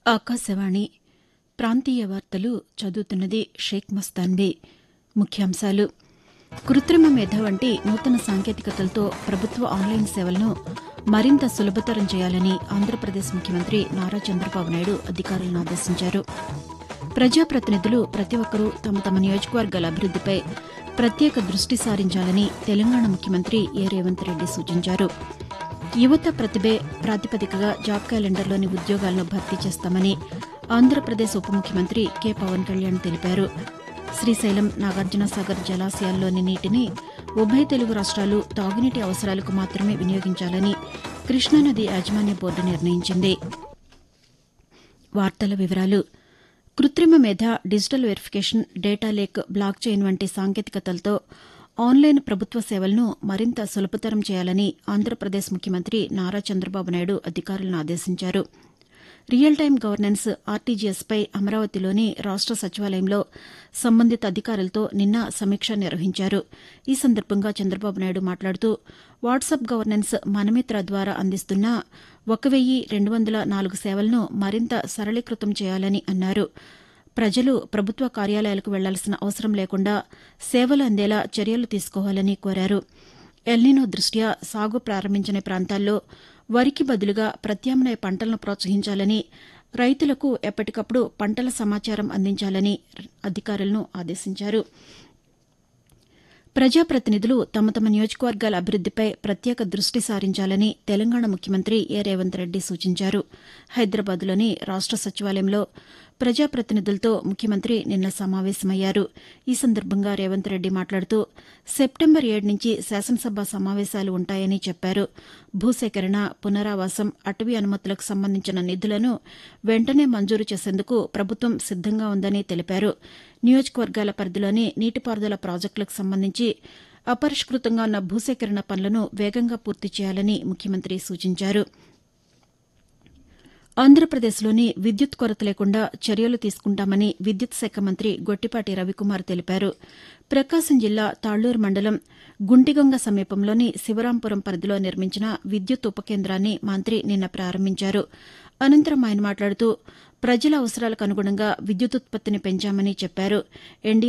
ఆకాశవాణి ప్రాంతీయ వార్తలు చదువుతున్నది షేక్ మస్తాన్బీ ముఖ్యాంశాలు కృత్రిమ మేధ వంటి నూతన సాంకేతికతలతో ప్రభుత్వ ఆన్లైన్ సేవలను మరింత సులభతరం చేయాలని ఆంధ్రప్రదేశ్ ముఖ్యమంత్రి నారా చంద్రబాబు నాయుడు అధికారులను ఆదేశించారు ప్రజాప్రతినిధులు ప్రతి ఒక్కరూ తమ తమ నియోజకవర్గాల అభివృద్దిపై ప్రత్యేక దృష్టి సారించాలని తెలంగాణ ముఖ్యమంత్రి ఏ రేవంత్ రెడ్డి సూచించారు యువత ప్రతిభే ప్రాతిపదికగా జాబ్ క్యాలెండర్లోని ఉద్యోగాలను భర్తీ చేస్తామని ఆంధ్రప్రదేశ్ ఉప ముఖ్యమంత్రి కె పవన్ కళ్యాణ్ తెలిపారు శ్రీశైలం నాగార్జునసాగర్ జలాశయాల్లోని నీటిని ఉభయ తెలుగు రాష్ట్రాలు తాగునీటి అవసరాలకు మాత్రమే వినియోగించాలని కృష్ణానది యాజమాన్య బోర్డు నిర్ణయించింది వార్తల వివరాలు కృత్రిమ మేధ digital verification data lake blockchain వంటి సాంకేతికతలతో ఆన్లైన్ ప్రభుత్వ సేవలను మరింత సులభతరం చేయాలని ఆంధ్రప్రదేశ్ ముఖ్యమంత్రి నారా చంద్రబాబు నాయుడు అధికారులను ఆదేశించారు రియల్ టైం గవర్నెన్స్ ఆర్టీజీఎస్పై అమరావతిలోని రాష్ట సచివాలయంలో సంబంధిత అధికారులతో నిన్న సమీక్ష నిర్వహించారు ఈ సందర్భంగా చంద్రబాబు నాయుడు మాట్లాడుతూ వాట్సాప్ గవర్నెన్స్ మనమిత్ర ద్వారా అందిస్తున్న ఒక వెయ్యి రెండు వందల నాలుగు సేవలను మరింత సరళీకృతం చేయాలని అన్నారు ప్రజలు ప్రభుత్వ కార్యాలయాలకు వెళ్లాల్సిన అవసరం లేకుండా సేవలు అందేలా చర్యలు తీసుకోవాలని కోరారు ఎల్నినో దృష్ట్యా సాగు ప్రారంభించిన ప్రాంతాల్లో వరికి బదులుగా ప్రత్యామ్నాయ పంటలను ప్రోత్సహించాలని రైతులకు ఎప్పటికప్పుడు పంటల సమాచారం అందించాలని అధికారులను ఆదేశించారు ప్రజాప్రతినిధులు తమ తమ నియోజకవర్గాల అభివృద్దిపై ప్రత్యేక దృష్టి సారించాలని తెలంగాణ ముఖ్యమంత్రి ఏ రేవంత్ రెడ్డి సూచించారు హైదరాబాద్లోని రాష్ట సచివాలయంలో ప్రజాప్రతినిధులతో ముఖ్యమంత్రి నిన్న సమావేశమయ్యారు ఈ సందర్భంగా రేవంత్ రెడ్డి మాట్లాడుతూ సెప్టెంబర్ ఏడు నుంచి శాసనసభ సమావేశాలు ఉంటాయని చెప్పారు భూసేకరణ పునరావాసం అటవీ అనుమతులకు సంబంధించిన నిధులను వెంటనే మంజూరు చేసేందుకు ప్రభుత్వం సిద్దంగా ఉందని తెలిపారు నియోజకవర్గాల పరిధిలోని నీటిపారుదల ప్రాజెక్టులకు సంబంధించి అపరిష్కృతంగా ఉన్న భూసేకరణ పనులను వేగంగా పూర్తి చేయాలని ముఖ్యమంత్రి సూచించారు ఆంధ్రప్రదేశ్లోని విద్యుత్ కొరత లేకుండా చర్యలు తీసుకుంటామని విద్యుత్ శాఖ మంత్రి గొట్టిపాటి రవికుమార్ తెలిపారు ప్రకాశం జిల్లా తాళ్లూరు మండలం గుంటిగొంగ సమీపంలోని శివరాంపురం పరిధిలో నిర్మించిన విద్యుత్ ఉప కేంద్రాన్ని మంత్రి నిన్న ప్రారంభించారు అనంతరం ఆయన మాట్లాడుతూ ప్రజల అవసరాలకు అనుగుణంగా విద్యుత్ ఉత్పత్తిని పెంచామని చెప్పారు ఎన్డీ